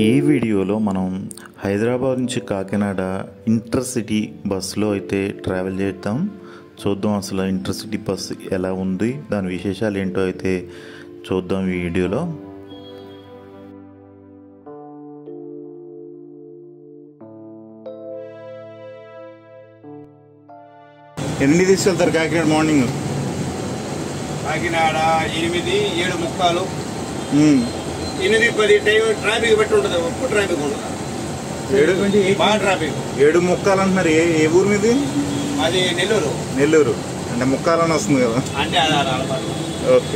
ఈ వీడియోలో మనం హైదరాబాద్ నుంచి కాకినాడ ఇంటర్సిటీ బస్సులో అయితే ట్రావెల్ చేద్దాం చూద్దాం అసలు ఇంటర్సిటీ బస్ ఎలా ఉంది దాని విశేషాలు ఏంటో అయితే చూద్దాం ఈ వీడియోలో ఎన్ని తీసుకెళ్తారు కాకినాడ మార్నింగ్ కాకినాడ ఎనిమిది ఏడు ముక్కాలు ఎనిమిది పది టైం ట్రాఫిక్ బట్టి ఉంటుంది ఒక్క ట్రాఫిక్ ఉండదు ఏడు బాగా ట్రాఫిక్ ఏడు ముక్కాలు అంటున్నారు ఏ ఏ ఊరు మీది అది నెల్లూరు నెల్లూరు అంటే ముక్కాలని వస్తుంది కదా అంటే అది అలా అలవాటు. ఓకే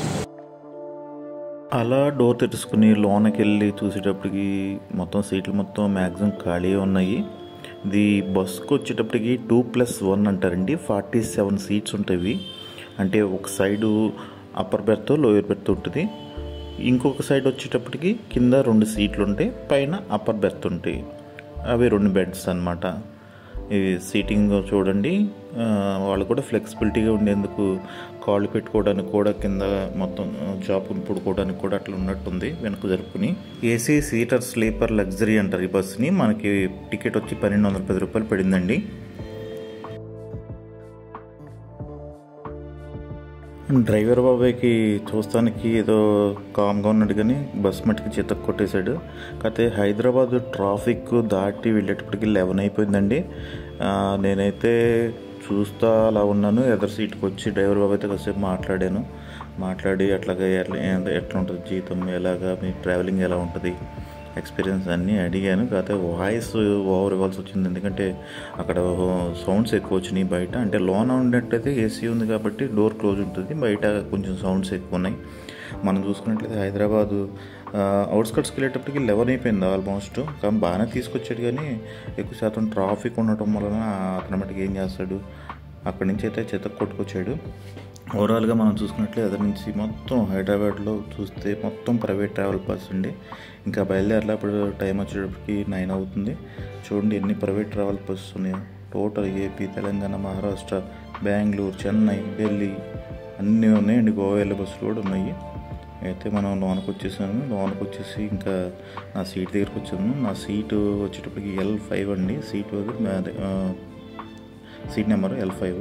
అలా డోర్ తెరుచుకుని లోనకి వెళ్ళి చూసేటప్పటికి మొత్తం సీట్లు మొత్తం మ్యాక్సిమం ఖాళీ ఉన్నాయి ఇది బస్కి వచ్చేటప్పటికి టూ ప్లస్ వన్ అంటారండి ఫార్టీ సెవెన్ సీట్స్ ఉంటాయి అంటే ఒక side upper berth lower berth ఉంటుంది ఇంకొక సైడ్ వచ్చేటప్పటికి కింద రెండు సీట్లు ఉంటాయి పైన అప్పర్ బెర్త్ ఉంటాయి అవి రెండు బెడ్స్ అన్నమాట ఇది సీటింగ్ చూడండి ఆ, వాళ్ళు కూడా ఫ్లెక్సిబిలిటీగా ఉండేందుకు కాళ్ళు పెట్టుకోవడానికి కూడా కింద మొత్తం జాబ్ పడుకోవడానికి కూడా అట్లా ఉన్నట్టుంది వెనక జరుపుకుని ఏసీ సీటర్ స్లీపర్ లగ్జరీ అంటారు ఈ బస్సుని మనకి టికెట్ వచ్చి పన్నెండు వందల పది రూపాయలు పడిందండి డ్రైవర్ బాబాయ్కి చూస్తానికి ఏదో కామ్గా ఉన్నాడు కానీ బస్ మట్టికి చితక్ కొట్టేశాడు కాకపోతే హైదరాబాద్ ట్రాఫిక్ దాటి వెళ్ళేటప్పటికి లెవెన్ అయిపోయిందండి ఆ, నేనైతే చూస్తా అలా ఉన్నాను ఎదర్ సీట్కి వచ్చి డ్రైవర్ బాబాయ్ అయితే కాసేపు మాట్లాడాను మాట్లాడి అట్లాగే ఎట్లా ఎట్లా ఉంటుంది జీతం ఎలాగా మీ ట్రావెలింగ్ ఎలా ఉంటుంది ఎక్స్పీరియన్స్ అన్నీ అడిగాను కాకపోతే వాయిస్ ఓవర్ ఇవ్వాల్సి వచ్చింది ఎందుకంటే అక్కడ సౌండ్స్ ఎక్కువ వచ్చినాయి బయట అంటే లోన ఉన్నట్టయితే ఏసీ ఉంది కాబట్టి డోర్ క్లోజ్ ఉంటుంది బయట కొంచెం సౌండ్స్ ఎక్కువ ఉన్నాయి మనం చూసుకున్నట్లయితే హైదరాబాదు అవుట్స్కట్స్కి వెళ్ళేటప్పటికి లెవెన్ అయిపోయింది ఆల్మోస్ట్ కానీ బాగానే తీసుకొచ్చాడు కానీ ఎక్కువ శాతం ట్రాఫిక్ ఉండటం వలన అతను మటుకు ఏం చేస్తాడు అక్కడి నుంచి అయితే చెత్త కొట్టుకొచ్చాడు ఓవరాల్గా మనం చూసుకున్నట్లయితే అదే నుంచి మొత్తం హైదరాబాద్లో చూస్తే మొత్తం ప్రైవేట్ ట్రావెల్ బస్ అండి ఇంకా బయలుదేరలే అప్పుడు టైం వచ్చేటప్పటికి నైన్ అవుతుంది చూడండి ఎన్ని ప్రైవేట్ ట్రావెల్ బస్సెస్ ఉన్నాయో టోటల్ ఏపీ తెలంగాణ మహారాష్ట్ర బెంగళూరు చెన్నై ఢిల్లీ అన్నీ ఉన్నాయండి గోవా వెళ్ళే బస్సులు కూడా ఉన్నాయి అయితే మనం లోనకి వచ్చేసాము లోనకి వచ్చేసి ఇంకా నా సీట్ దగ్గరికి వచ్చాము నా సీటు వచ్చేటప్పటికి ఎల్ ఫైవ్ అండి సీట్ అది ఆ, సీట్ నెంబర్ ఎల్ ఫైవ్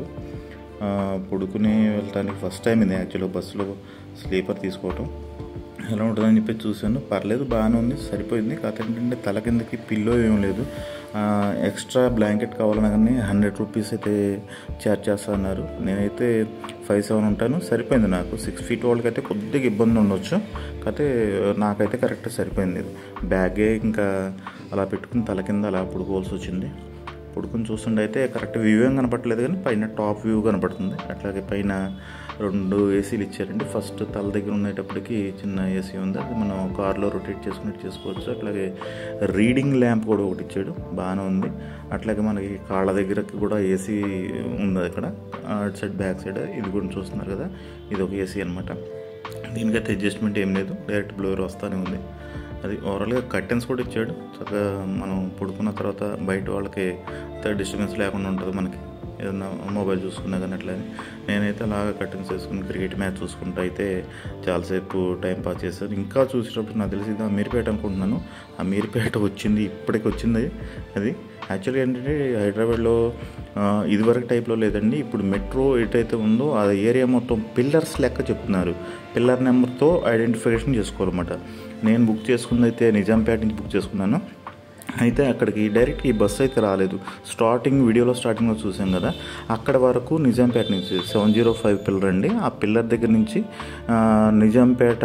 పడుకుని వెళ్ళటానికి ఫస్ట్ టైం ఇది యాక్చువల్గా బస్సులో స్లీపర్ తీసుకోవటం ఎలా ఉంటుందని చెప్పి చూశాను పర్లేదు బాగానే ఉంది సరిపోయింది కాకపోతే ఏంటంటే తల కిందకి పిల్లో ఏం లేదు ఆ, ఎక్స్ట్రా బ్లాంకెట్ కావాలన్నా కానీ హండ్రెడ్ రూపీస్ అయితే ఛార్జ్ చేస్తా అన్నారు నేనైతే ఫైవ్ సెవెన్ ఉంటాను సరిపోయింది నాకు సిక్స్ ఫీట్ వాళ్ళకి అయితే కొద్దిగా ఇబ్బంది ఉండొచ్చు కాకపోతే నాకైతే కరెక్ట్ సరిపోయింది ఇది బ్యాగే ఇంకా అలా పెట్టుకుని తల కింద అలా పడుకోవాల్సి వచ్చింది పడుకుని చూస్తుండే అయితే కరెక్ట్ వ్యూ ఏం కనపడలేదు కానీ పైన టాప్ వ్యూ కనపడుతుంది అట్లాగే పైన రెండు ఏసీలు ఇచ్చారండి ఫస్ట్ తల దగ్గర ఉండేటప్పటికి చిన్న ఏసీ ఉంది అది మనం కార్లో రొటేట్ చేసుకున్నట్టు చేసుకోవచ్చు అట్లాగే రీడింగ్ ల్యాంప్ కూడా ఒకటి ఇచ్చాడు బాగానే ఉంది అట్లాగే మనకి కాళ్ళ దగ్గరకి కూడా ఏసీ ఉంది అక్కడ అటు సైడ్ బ్యాక్ సైడ్ ఇది కూడా చూస్తున్నారు కదా ఇది ఒక ఏసీ అనమాట దీనికైతే అడ్జస్ట్మెంట్ ఏం లేదు డైరెక్ట్ బ్లోవర్ వస్తానే ఉంది అది ఓవరాల్గా కర్టెన్స్ కూడా ఇచ్చాడు చక్కగా మనం పడుకున్న తర్వాత బయట వాళ్ళకి డిస్టర్బెన్స్ లేకుండా ఉంటుంది మనకి ఏదన్నా మొబైల్ చూసుకున్నా కానీ అట్లా నేనైతే అలాగా కర్టెన్స్ వేసుకుని క్రికెట్ మ్యాచ్ చూసుకుంటూ అయితే చాలాసేపు టైం పాస్ చేశాను ఇంకా చూసేటప్పుడు నాకు తెలిసి ఇది అమీర్పేట అనుకుంటున్నాను అమీర్పేట వచ్చింది ఇప్పటికి వచ్చింది అది యాక్చువల్గా ఏంటంటే హైదరాబాద్లో ఆ, ఇదివరకు టైప్లో లేదండి ఇప్పుడు మెట్రో ఎటైతే ఉందో ఆ ఏరియా మొత్తం పిల్లర్స్ లెక్క చెప్తున్నారు పిల్లర్ నెంబర్తో ఐడెంటిఫికేషన్ చేసుకోవాలన్నమాట నేను బుక్ చేసుకుంది అయితే నిజాంపేట నుంచి బుక్ చేసుకున్నాను అయితే అక్కడికి డైరెక్ట్ ఈ బస్సు అయితే రాలేదు స్టార్టింగ్ వీడియోలో స్టార్టింగ్లో చూసాం కదా అక్కడ వరకు నిజాంపేట నుంచి సెవెన్ జీరో ఫైవ్ పిల్లర్ అండి ఆ పిల్లర్ దగ్గర నుంచి ఆ, నిజాంపేట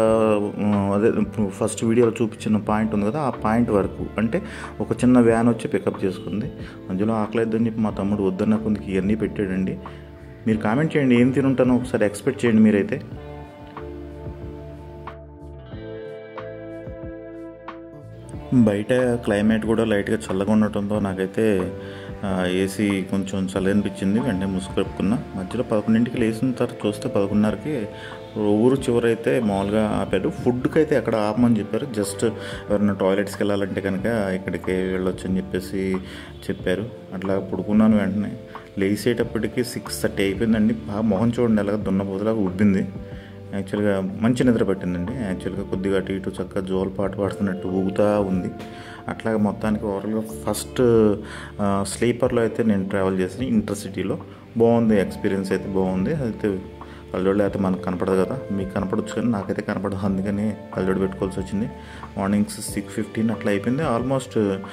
ఆ, అదే ఫస్ట్ వీడియోలో చూపించిన పాయింట్ ఉంది కదా ఆ పాయింట్ వరకు అంటే ఒక చిన్న వ్యాన్ వచ్చి పికప్ చేసుకుంది మధ్యలో ఆకలేద్దని చెప్పి మా తమ్ముడు వద్దన్న కొందికి ఇవన్నీ పెట్టాడండి మీరు కామెంట్ చేయండి ఏం తినుంటానో ఒకసారి ఎక్స్పెక్ట్ చేయండి మీరైతే బయట క్లైమేట్ కూడా లైట్గా చల్లగా ఉండటంతో నాకైతే ఆ, ఏసీ కొంచెం చల్ల అనిపించింది వెంటనే ముసుగు కప్పుకున్నా మధ్యలో పదకొండింటికి లేచిన తర్వాత చూస్తే పదకొండున్నరకి ఊరు చివరైతే మామూలుగా ఆపారు ఫుడ్కి అయితే ఎక్కడ ఆపమని చెప్పారు జస్ట్ ఎవరైనా టాయిలెట్స్కి వెళ్ళాలంటే కనుక ఇక్కడికి వెళ్ళొచ్చు అని చెప్పేసి చెప్పారు అట్లా పడుకున్నాను వెంటనే లేచేటప్పటికి సిక్స్ థర్టీ అయిపోయిందండి బాగా మొహం చూడండి ఎలాగ దున్నపోతులాగా ఉబ్బింది యాక్చువల్గా మంచి నిద్ర పట్టిందండి యాక్చువల్గా కొద్దిగా అటు ఇటు చక్కగా జోల పాట పాడుతున్నట్టు ఊగుతూ ఉంది అట్లాగే మొత్తానికి ఓవరాల్గా ఫస్ట్ స్లీపర్లో అయితే నేను ట్రావెల్ చేసిన ఇంటర్సిటీలో బాగుంది ఎక్స్పీరియన్స్ అయితే బాగుంది అయితే కళ్ళజోడు అయితే మనకు కనపడదు కదా మీకు కనపడచ్చు కానీ నాకైతే కనపడదు అందుకని కళ్ళజోడు పెట్టుకోవాల్సి వచ్చింది మార్నింగ్స్ సిక్స్ ఫిఫ్టీన్ అట్లా అయిపోయింది ఆల్మోస్ట్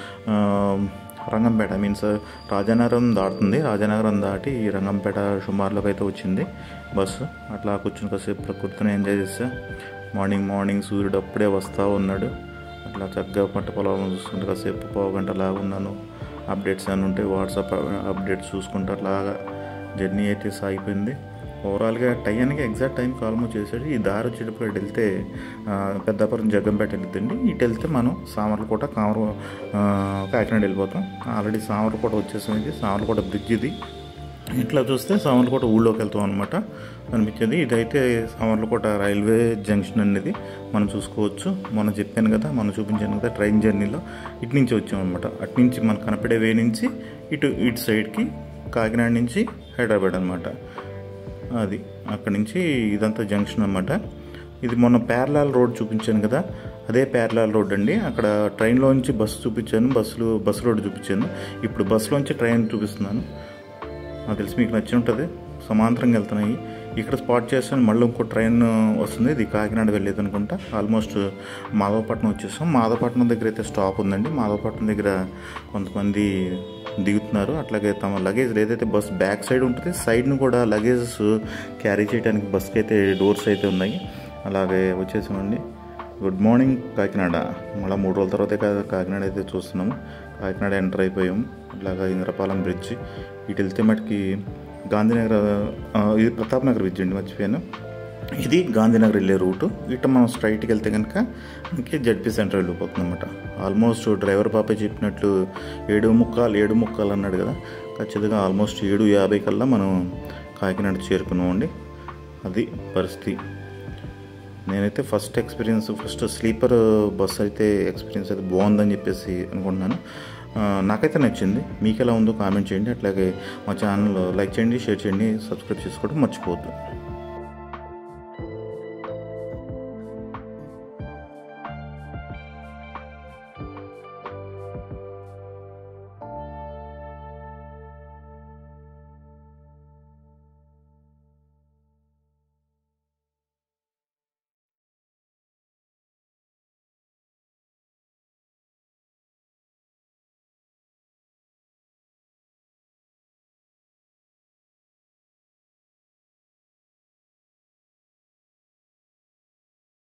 రంగంపేట మీన్స్ రాజానగరం దాటుతుంది రాజానగరం దాటి ఈ రంగంపేట సుమారులోకి అయితే వచ్చింది బస్సు అట్లా కూర్చుని కాసేపు ప్రకృతిని ఎంజాయ్ చేస్తే మార్నింగ్ మార్నింగ్ సూర్యుడు అప్పుడే వస్తూ ఉన్నాడు అట్లా చక్కగా పంట పొలం చూసుకుంటే కాసేపు పావు గంట లాగా ఉన్నాను అప్డేట్స్ అని ఉంటే వాట్సాప్ అప్డేట్స్ చూసుకుంటే అట్లాగా జర్నీ అయితే సాగిపోయింది ఓవరాల్గా టైంకి ఎగ్జాక్ట్ టైంకి ఆల్మోస్ట్ చేసాడు ఈ దారి వచ్చేటప్పుడు ఇటు వెళ్తే ఆ, పెద్దాపురం జగ్గంపేట వెళ్తుంది ఇటు వెళ్తే మనం సామర్లకోట కామర ఆ, కాకినాడ వెళ్ళిపోతాం ఆల్రెడీ సామర్లకోట వచ్చేసింది సామర్లకోట బ్రిడ్జ్ ఇది ఇట్లా చూస్తే సామర్లకోట ఊళ్ళోకి వెళ్తాం అనమాట అనిపించేది ఇదైతే సామర్లకోట రైల్వే జంక్షన్ అనేది మనం చూసుకోవచ్చు మనం చెప్పాను కదా మనం చూపించాను కదా ట్రైన్ జర్నీలో ఇటు నుంచి వచ్చాం అనమాట అటు నుంచి మనకు కనపడే వే నుంచి ఇటు ఇటు సైడ్కి కాకినాడ నుంచి హైదరాబాద్ అనమాట అది అక్కడి నుంచి ఇదంతా జంక్షన్ అనమాట ఇది మొన్న ప్యారలాల్ రోడ్ చూపించాను కదా అదే ప్యారలాల్ రోడ్ అండి అక్కడ ట్రైన్లోంచి బస్సు చూపించాను బస్సులు బస్సు రోడ్ చూపించాను ఇప్పుడు బస్సులోంచి ట్రైన్ చూపిస్తున్నాను నాకు తెలిసి మీకు నచ్చి ఉంటుంది సమాంతరంగా వెళ్తున్నాయి ఇక్కడ స్పాట్ చేస్తాను మళ్ళీ ఇంకో ట్రైన్ వస్తుంది ఇది కాకినాడ వెళ్ళేది అనుకుంటా ఆల్మోస్ట్ మాధవపట్నం వచ్చేసాం మాధవపట్నం దగ్గర అయితే స్టాప్ ఉందండి మాధవపట్నం దగ్గర కొంతమంది దిగుతున్నారు అట్లాగే తమ లగేజ్ ఏదైతే బస్ బ్యాక్ సైడ్ ఉంటుంది సైడ్ను కూడా లగేజెస్ క్యారీ చేయడానికి బస్కి అయితే డోర్స్ అయితే ఉన్నాయి అలాగే వచ్చేసామండి గుడ్ మార్నింగ్ కాకినాడ మళ్ళీ మూడు రోజుల తర్వాత కా- కాకినాడ అయితే చూస్తున్నాము కాకినాడ ఎంటర్ అయిపోయాం ఇట్లాగా ఇంద్రపాలెం బ్రిడ్జ్ ఇటు వెళ్తే మటుకి గాంధీనగర్ ఆ, ఇది ప్రతాప్ నగర్ బ్రిడ్జ్ అండి మర్చిపోయాను ఇది గాంధీనగర్ వెళ్ళే రూటు ఇటు మనం స్ట్రైట్కి వెళ్తే కనుక మనకి జడ్పీ సెంటర్ వెళ్ళిపోతుంది అనమాట ఆల్మోస్ట్ డ్రైవర్ పాపే చెప్పినట్లు ఏడు ముక్కాలు ఏడు ముక్కాలు అన్నాడు కదా ఖచ్చితంగా ఆల్మోస్ట్ ఏడు యాభై కల్లా మనం కాకినాడ చేరుకున్నామండి అది పరిస్థితి నేనైతే first experience first sleeper bus అయితే ఎక్స్పీరియన్స్ అయితే బాగుందని చెప్పేసి అనుకుంటున్నాను ఆ, నాకైతే నచ్చింది మీకు ఎలా ఉందో కామెంట్ చేయండి అట్లాగే మా ఛానల్ లైక్ చేయండి షేర్ చేయండి సబ్స్క్రైబ్ చేసుకోవడం మర్చిపోవద్దు